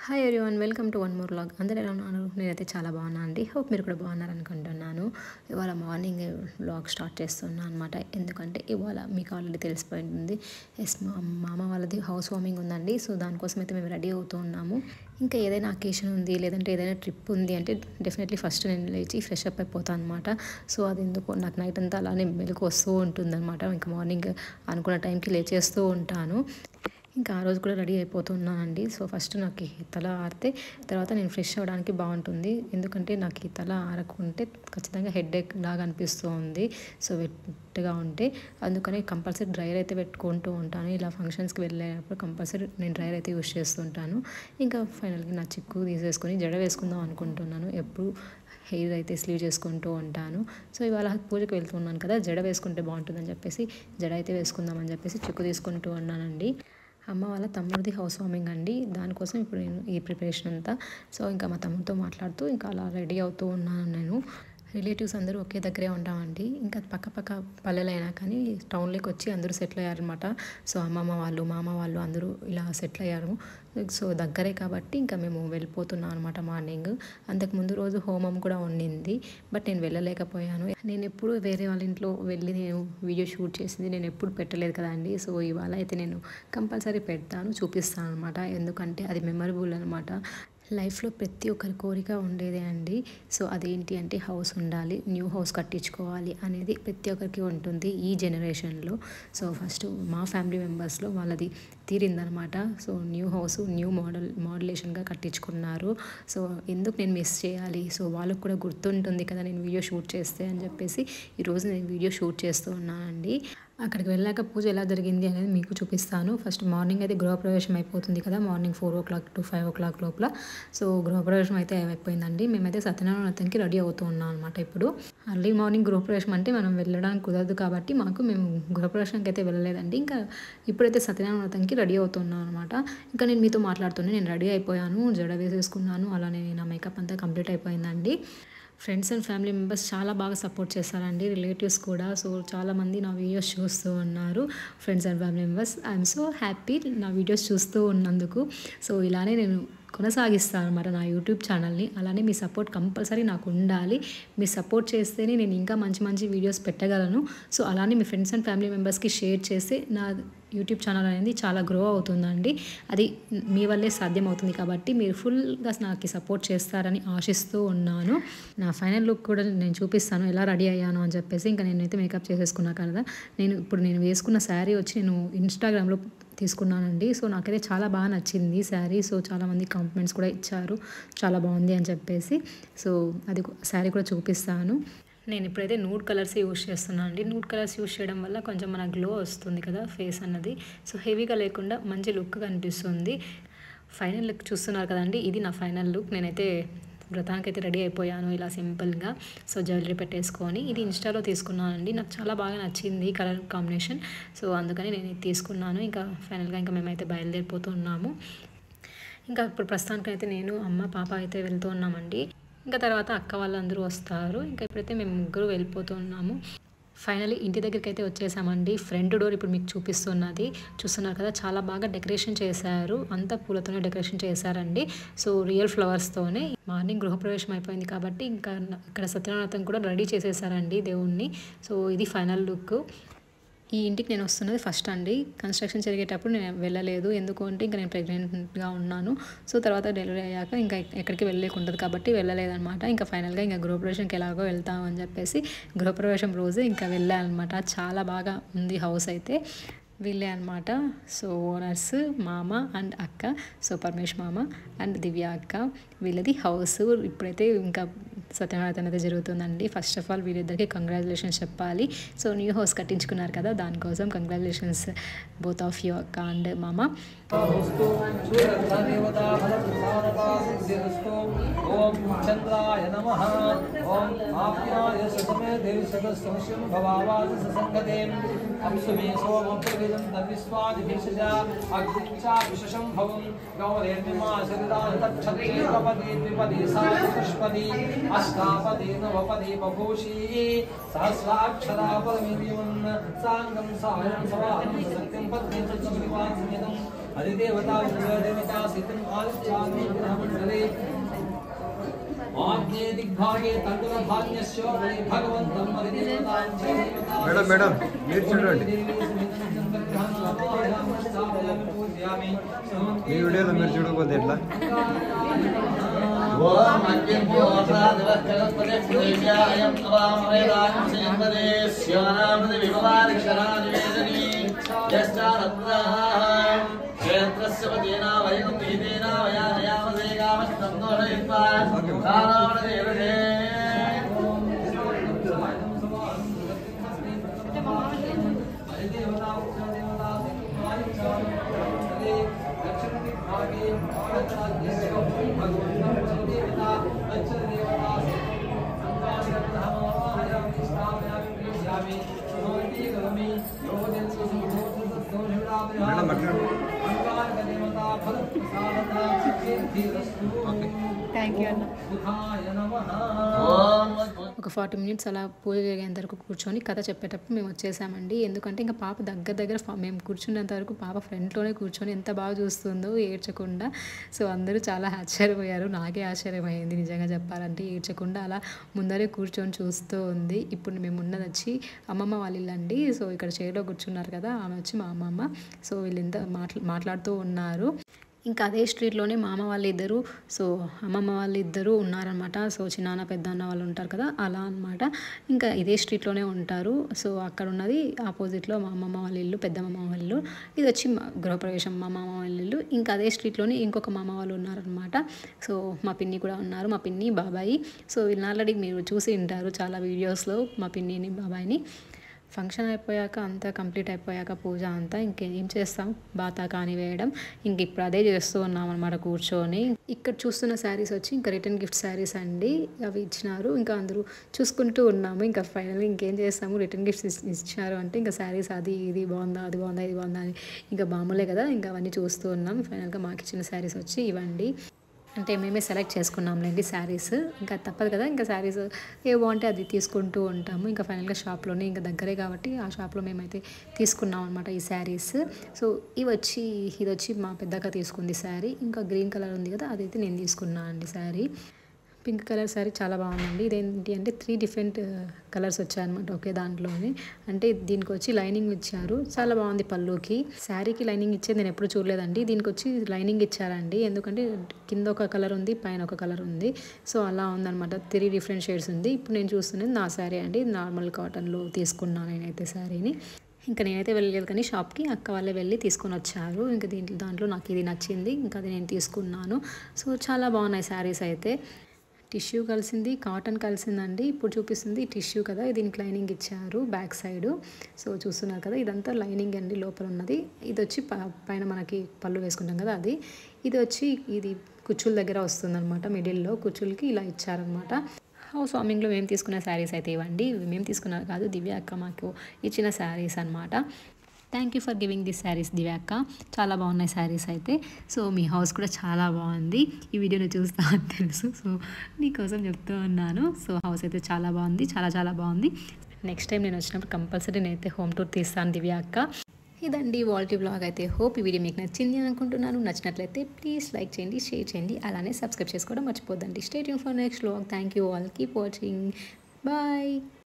hi one welcome to one more vlog అందరూ ఎలా ఉన్నారు నేనైతే చాలా బాగున్నాను అండి హోప్ మీరు కూడా బాగున్నారు అనుకుంటున్నాను ఇవాళ మార్నింగ్ వ్లాగ్ స్టార్ట్ చేస్తున్నాను అనమాట ఎందుకంటే ఇవాళ మీకు ఆల్రెడీ తెలిసిపోయింది ఎస్ మా మామ వాళ్ళది హౌస్ వార్మింగ్ ఉందండి సో దానికోసం అయితే మేము రెడీ అవుతూ ఉన్నాము ఇంకా ఏదైనా అకేషన్ ఉంది లేదంటే ఏదైనా ట్రిప్ ఉంది అంటే డెఫినెట్లీ ఫస్ట్ నేను లేచి ఫ్రెష్ అప్ అయిపోతాను అనమాట సో అది ఎందుకు నాకు నైట్ అంతా అలానే మెలకు వస్తూ ఉంటుంది అనమాట ఇంకా మార్నింగ్ అనుకున్న టైంకి లేచేస్తూ ఉంటాను ఇంకా ఆ రోజు కూడా రెడీ అయిపోతున్నానండి సో ఫస్ట్ నాకు ఈ తల ఆరితే తర్వాత నేను ఫ్రెష్ అవ్వడానికి బాగుంటుంది ఎందుకంటే నాకు ఈ తల ఆరకుంటే ఖచ్చితంగా హెడ్ ఎక్ లాగా అనిపిస్తూ ఉంది సో వెట్గా ఉంటే అందుకని కంపల్సరీ డ్రైయర్ అయితే పెట్టుకుంటూ ఉంటాను ఇలా ఫంక్షన్స్కి వెళ్ళేటప్పుడు కంపల్సరీ నేను డ్రైయర్ అయితే యూస్ చేస్తుంటాను ఇంకా ఫైనల్గా నా చిక్కు తీసేసుకొని జడ వేసుకుందాం అనుకుంటున్నాను ఎప్పుడు హెయిర్ అయితే స్లీవ్ చేసుకుంటూ ఉంటాను సో ఇవాళ పూజకి వెళ్తున్నాను కదా జడ వేసుకుంటే బాగుంటుందని చెప్పేసి జడ అయితే వేసుకుందామని చెప్పేసి చిక్కు తీసుకుంటూ ఉన్నానండి అమ్మ వాళ్ళ తమ్ముడిది హౌస్ వార్మింగ్ అండి దానికోసం ఇప్పుడు నేను ఈ ప్రిపరేషన్ అంతా సో ఇంకా మా తమ్ముడితో మాట్లాడుతూ ఇంకా అలా రెడీ అవుతూ ఉన్నాను నేను రిలేటివ్స్ అందరూ ఒకే దగ్గరే ఉంటామండి ఇంకా పక్క పక్క పల్లెలైనా కానీ టౌన్లోకి వచ్చి అందరూ సెటిల్ అయ్యారనమాట సో అమ్మమ్మ వాళ్ళు మామ వాళ్ళు అందరూ ఇలా సెటిల్ అయ్యారు సో దగ్గరే కాబట్టి ఇంకా మేము వెళ్ళిపోతున్నాం అనమాట మార్నింగ్ అంతకు ముందు రోజు హోమం కూడా ఉండింది బట్ నేను వెళ్ళలేకపోయాను నేను ఎప్పుడు వేరే వాళ్ళ ఇంట్లో వెళ్ళి నేను వీడియో షూట్ చేసింది నేను ఎప్పుడు పెట్టలేదు కదండి సో ఇవాళ అయితే నేను కంపల్సరీ పెడతాను చూపిస్తాను అనమాట ఎందుకంటే అది మెమరబుల్ అనమాట లైఫ్లో ప్రతి ఒక్కరి కోరిక ఉండేదే అండి సో అదేంటి అంటే హౌస్ ఉండాలి న్యూ హౌస్ కట్టించుకోవాలి అనేది ప్రతి ఒక్కరికి ఉంటుంది ఈ జనరేషన్లో సో ఫస్ట్ మా ఫ్యామిలీ మెంబర్స్లో వాళ్ళది తీరిందనమాట so new house new model మోడలేషన్గా కట్టించుకున్నారు సో ఎందుకు నేను మిస్ చేయాలి సో వాళ్ళకు కూడా గుర్తుంటుంది కదా నేను వీడియో షూట్ చేస్తే అని చెప్పేసి ఈరోజు నేను వీడియో షూట్ చేస్తూ ఉన్నానండి అక్కడికి వెళ్ళాక పూజ ఎలా జరిగింది అనేది మీకు చూపిస్తాను ఫస్ట్ మార్నింగ్ అయితే గృహప్రవేశం అయిపోతుంది కదా morning four o'clock to five o'clock లోపల సో గృహప్రవేశం అయితే అయిపోయిందండి మేమైతే సత్యనారాయణ వ్రతంకి రెడీ అవుతూ ఉన్నాం అనమాట ఇప్పుడు అర్లీ మార్నింగ్ గృహప్రవేశం అంటే మనం వెళ్ళడానికి కుదరదు కాబట్టి మాకు మేము గృహప్రవేశానికి అయితే వెళ్ళలేదండి ఇంకా ఇప్పుడైతే సత్యనారాయణ వ్రతంకి రెడీ అవుతున్నాం అనమాట ఇంకా నేను మీతో మాట్లాడుతున్నాను నేను రెడీ అయిపోయాను జడ వేసేసుకున్నాను అలానే నా మేకప్ అంతా కంప్లీట్ అయిపోయిందండి ఫ్రెండ్స్ అండ్ ఫ్యామిలీ మెంబర్స్ చాలా బాగా సపోర్ట్ చేస్తారండి రిలేటివ్స్ కూడా సో చాలామంది నా వీడియోస్ చూస్తూ ఉన్నారు friends and family members I'm so happy నా వీడియోస్ చూస్తూ ఉన్నందుకు సో ఇలానే నేను కొనసాగిస్తాను అనమాట నా యూట్యూబ్ ఛానల్ని అలానే మీ సపోర్ట్ కంపల్సరీ నాకు ఉండాలి మీ సపోర్ట్ చేస్తేనే నేను ఇంకా మంచి మంచి వీడియోస్ పెట్టగలను సో అలానే మీ ఫ్రెండ్స్ అండ్ ఫ్యామిలీ మెంబర్స్కి షేర్ చేస్తే నా యూట్యూబ్ ఛానల్ అనేది చాలా గ్రో అవుతుందండి అది మీ వల్లే సాధ్యం అవుతుంది కాబట్టి మీరు ఫుల్గా నాకు సపోర్ట్ చేస్తారని ఆశిస్తూ ఉన్నాను నా ఫైనల్ లుక్ కూడా నేను చూపిస్తాను ఎలా రెడీ అయ్యాను అని చెప్పేసి ఇంకా నేనైతే మేకప్ చేసేసుకున్నా కదా నేను ఇప్పుడు నేను వేసుకున్న శారీ వచ్చి నేను ఇన్స్టాగ్రామ్లో తీసుకున్నానండి సో నాకైతే చాలా బాగా నచ్చింది శారీ సో చాలామంది కాంప్లిమెంట్స్ కూడా ఇచ్చారు చాలా బాగుంది అని చెప్పేసి సో అది శారీ కూడా చూపిస్తాను నేను ఇప్పుడైతే నూడ్ కలర్స్ యూస్ చేస్తున్నాను అండి నూడ్ కలర్స్ యూస్ చేయడం వల్ల కొంచెం మన గ్లో వస్తుంది కదా ఫేస్ అన్నది సో హెవీగా లేకుండా మంచి లుక్ కనిపిస్తుంది ఫైనల్ లుక్ చూస్తున్నారు కదండి ఇది నా ఫైనల్ లుక్ నేనైతే వ్రతానికి అయితే రెడీ అయిపోయాను ఇలా సింపుల్గా సో జ్యువెలరీ పెట్టేసుకొని ఇది ఇన్స్టాలో తీసుకున్నానండి నాకు చాలా బాగా నచ్చింది కలర్ కాంబినేషన్ సో అందుకని నేను ఇది తీసుకున్నాను ఇంకా ఫైనల్గా ఇంకా మేమైతే బయలుదేరిపోతున్నాము ఇంకా ఇప్పుడు ప్రస్తుతానికైతే నేను అమ్మ పాప అయితే వెళ్తూ ఉన్నామండి ఇంకా తర్వాత అక్క వాళ్ళందరూ వస్తారు ఇంకా ఇప్పుడైతే మేము ముగ్గురు వెళ్ళిపోతున్నాము ఫైనలీ ఇంటి దగ్గరికి అయితే వచ్చేసామండి ఫ్రంట్ డోర్ ఇప్పుడు మీకు చూపిస్తున్నది చూస్తున్నారు కదా చాలా బాగా డెకరేషన్ చేశారు అంతా పూలతోనే డెకరేషన్ చేశారండి సో రియల్ ఫ్లవర్స్తోనే మార్నింగ్ గృహప్రవేశం అయిపోయింది కాబట్టి ఇంకా ఇక్కడ సత్యనారాయణ కూడా రెడీ చేసేసారండి దేవుణ్ణి సో ఇది ఫైనల్ లుక్ ఈ ఇంటికి నేను వస్తున్నది ఫస్ట్ అండి కన్స్ట్రక్షన్ జరిగేటప్పుడు నేను వెళ్ళలేదు ఎందుకు అంటే ఇంకా నేను ప్రెగ్నెంట్గా ఉన్నాను సో తర్వాత డెలివరీ అయ్యాక ఇంకా ఎక్కడికి వెళ్ళలేకుంటుంది కాబట్టి వెళ్ళలేదన్నమాట ఇంకా ఫైనల్గా ఇంకా గృహప్రవేశంకి ఎలాగో వెళ్తాం అని చెప్పేసి గృహప్రవేశం రోజు ఇంకా వెళ్ళానమాట చాలా బాగా ఉంది హౌస్ అయితే వీళ్ళే అనమాట సో ఓనర్స్ మామ అండ్ అక్క సో పరమేష్ మామ అండ్ దివ్య అక్క వీళ్ళది హౌస్ ఇప్పుడైతే ఇంకా సత్యనారాయణ అయితే జరుగుతుందండి ఫస్ట్ ఆఫ్ ఆల్ వీళ్ళిద్దరికి కంగ్రాచులేషన్స్ చెప్పాలి సో న్యూ హౌస్ కట్టించుకున్నారు కదా దానికోసం కంగ్రాచులేషన్స్ బోత్ ఆఫ్ యూ అక్క అండ్ మామ ఓం చంద్రాయ నమ ఓం ఆప్యాయ సతమే దేవి సదస్యం భవావాది ససంగతే అప్సు మే సోమం ప్రవిదం తవిస్వాదిభిషజ అగ్నిచా విశషం భవం గౌరేర్మిమా శరీరాన్ తక్షతే ద్విపది ద్విపది సాయ పుష్పది అష్టాపది నవపది బభూషి సహస్రాక్షరా పరమిర్యున్ సాంగం సాయం సవాహం సత్యం పద్మే చ శ్రీవాన్ సమేతం अधिदेवता देवता सितम् आदित्याग्नि ग्रहमण्डले आग्ने दिग्भागे तण्डुलधान्यस्य वै भगवन्तम् अधिदेवतां च देवतां మేడం మేడం మీరు చూడండి ఈ వీడియోలో మీరు చూడకపోతే ఎట్లా ఓం అగ్నిర్భోత్రాదివఃకరస్పతిదేవ్యాయం అవామవేదాయం శ్రీమదే శివనామది విభవాదిక్షరాదివేదనీ యశ్చారత్రాం క్షేత్రస్య పతేనా వయం నీతేనా వయానయామసే కామస్తం దోషయిత్వా కాలావణదేవతే మేడం అట్లా థ్యాంక్ యూ అన్న ఓం ఒక ఫార్టీ మినిట్స్ అలా పూజ జరిగేంత వరకు కూర్చొని కథ చెప్పేటప్పుడు మేము వచ్చేసామండి ఎందుకంటే ఇంకా పాప దగ్గర దగ్గర ఫా- మేము కూర్చున్నంత వరకు పాప ఫ్రంట్లోనే కూర్చొని ఎంత బాగా చూస్తుందో ఏడ్చకుండా సో అందరూ చాలా ఆశ్చర్యపోయారు నాకే ఆశ్చర్యమైంది నిజంగా చెప్పాలంటే ఏడ్చకుండా అలా ముందరే కూర్చొని చూస్తూ ఉంది ఇప్పుడు మేము ఉన్నది వచ్చి అమ్మమ్మ వాళ్ళ ఇల్లు అండి సో ఇక్కడ చైర్లో కూర్చున్నారు కదా ఆమె వచ్చి మా అమ్మమ్మ సో వీళ్ళంతా మాట్లా మాట్లాడుతూ ఉన్నారు ఇంకా అదే స్ట్రీట్లోనే మామ వాళ్ళు ఇద్దరు సో అమ్మమ్మ వాళ్ళు ఇద్దరు ఉన్నారనమాట సో చిన్నాన్న పెద్దన్న వాళ్ళు ఉంటారు కదా అలా అన్నమాట ఇంకా ఇదే స్ట్రీట్లోనే ఉంటారు సో అక్కడ ఉన్నది ఆపోజిట్లో మా అమ్మమ్మ వాళ్ళ ఇల్లు పెద్దమ్మ వాళ్ళ ఇల్లు ఇది వచ్చి మా గృహప్రవేశం మా మామ వాళ్ళ ఇల్లు ఇంకా అదే స్ట్రీట్లోనే ఇంకొక మామ వాళ్ళు ఉన్నారనమాట సో మా పిన్ని కూడా ఉన్నారు మా పిన్ని బాబాయి సో వీళ్ళని ఆల్రెడీ మీరు చూసి ఉంటారు చాలా వీడియోస్లో మా పిన్నిని బాబాయిని ఫంక్షన్ అయిపోయాక అంతా కంప్లీట్ అయిపోయాక పూజ అంతా ఇంకేం చేస్తాం బాతా కాని వేయడం ఇంక ఇప్పుడు అదే చేస్తూ ఉన్నాం అనమాట కూర్చొని ఇక్కడ చూస్తున్న శారీస్ వచ్చి ఇంకా రిటర్న్ గిఫ్ట్ శారీస్ అండి అవి ఇచ్చినారు ఇంకా అందరూ చూసుకుంటూ ఉన్నాము ఇంకా ఫైనల్ ఇంకేం చేస్తాము రిటర్న్ గిఫ్ట్స్ ఇచ్చినారు అంటే ఇంకా శారీస్ అది ఇది బాగుందా అది బాగుందా ఇది బాగుందా అని ఇంకా మామూలే కదా ఇంకా అవన్నీ చూస్తూ ఉన్నాం ఫైనల్గా మాకు ఇచ్చిన శారీస్ వచ్చి ఇవ్వండి అంటే మేమే సెలెక్ట్ చేసుకున్నాంలేండి శారీస్ ఇంకా తప్పదు కదా ఇంకా శారీస్ ఏ బాగుంటే అది తీసుకుంటూ ఉంటాము ఇంకా ఫైనల్గా షాప్లోనే ఇంకా దగ్గరే కాబట్టి ఆ షాప్లో మేమైతే తీసుకున్నాం అనమాట ఈ శారీస్ సో ఇవి వచ్చి ఇది వచ్చి మా పెద్దక్క తీసుకుంది శారీ ఇంకా గ్రీన్ కలర్ ఉంది కదా అదైతే నేను తీసుకున్నాను అండి శారీ పింక్ కలర్ శారీ చాలా బాగుందండి ఇదేంటి అంటే త్రీ డిఫరెంట్ కలర్స్ వచ్చాయన్నమాట ఒకే దాంట్లోనే అంటే దీనికి వచ్చి లైనింగ్ ఇచ్చారు చాలా బాగుంది పళ్ళుకి శారీకి లైనింగ్ ఇచ్చేది నేను ఎప్పుడు చూడలేదండి దీనికి వచ్చి లైనింగ్ ఇచ్చారండి ఎందుకంటే కింద ఒక కలర్ ఉంది పైన ఒక కలర్ ఉంది సో అలా ఉందన్నమాట త్రీ డిఫరెంట్ షేడ్స్ ఉంది ఇప్పుడు నేను చూస్తున్నది నా శారీ అండి నార్మల్ కాటన్లో తీసుకున్నాను నేనైతే శారీని ఇంకా నేనైతే వెళ్ళలేదు కానీ షాప్కి అక్క వాళ్ళే వెళ్ళి తీసుకొని వచ్చారు ఇంకా దీంట్లో దాంట్లో నాకు ఇది నచ్చింది ఇంకా అది నేను తీసుకున్నాను సో చాలా బాగున్నాయి శారీస్ అయితే టిష్యూ కలిసింది కాటన్ కలిసిందండి ఇప్పుడు చూపిస్తుంది టిష్యూ కదా దీనికి లైనింగ్ ఇచ్చారు బ్యాక్ సైడ్ సో చూస్తున్నారు కదా ఇదంతా లైనింగ్ అండి లోపల ఉన్నది ఇది వచ్చి ప- పైన మనకి పళ్ళు వేసుకుంటాం కదా అది ఇది వచ్చి ఇది కుచ్చుల దగ్గర వస్తుందన్నమాట మిడిల్లో కుచ్చులకి ఇలా ఇచ్చారనమాట హౌస్ వార్మింగ్లో మేము తీసుకున్న శారీస్ అయితే ఇవ్వండి ఇవి మేము తీసుకున్నారు కాదు దివ్య అక్క మాకు ఇచ్చిన శారీస్ అనమాట thank you for giving this saris Divya అక్క చాలా బాగున్నాయి శారీస్ అయితే సో మీ హౌస్ కూడా చాలా బాగుంది ఈ వీడియోని చూస్తా అని తెలుసు సో నీకోసం చెప్తూ ఉన్నాను సో హౌస్ అయితే చాలా బాగుంది చాలా చాలా బాగుంది నెక్స్ట్ టైం నేను వచ్చినప్పుడు కంపల్సరీ నేనైతే హోమ్ టూర్ తీస్తాను దివ్య అక్క ఇదండి వాల్టీ బ్లాగ్ అయితే హోప్ ఈ వీడియో మీకు నచ్చింది అనుకుంటున్నాను నచ్చినట్లయితే ప్లీజ్ లైక్ చేయండి షేర్ చేయండి అలానే సబ్స్క్రైబ్ చేసుకోవడం మర్చిపోద్దండి stay for next blog thank you all keep watching bye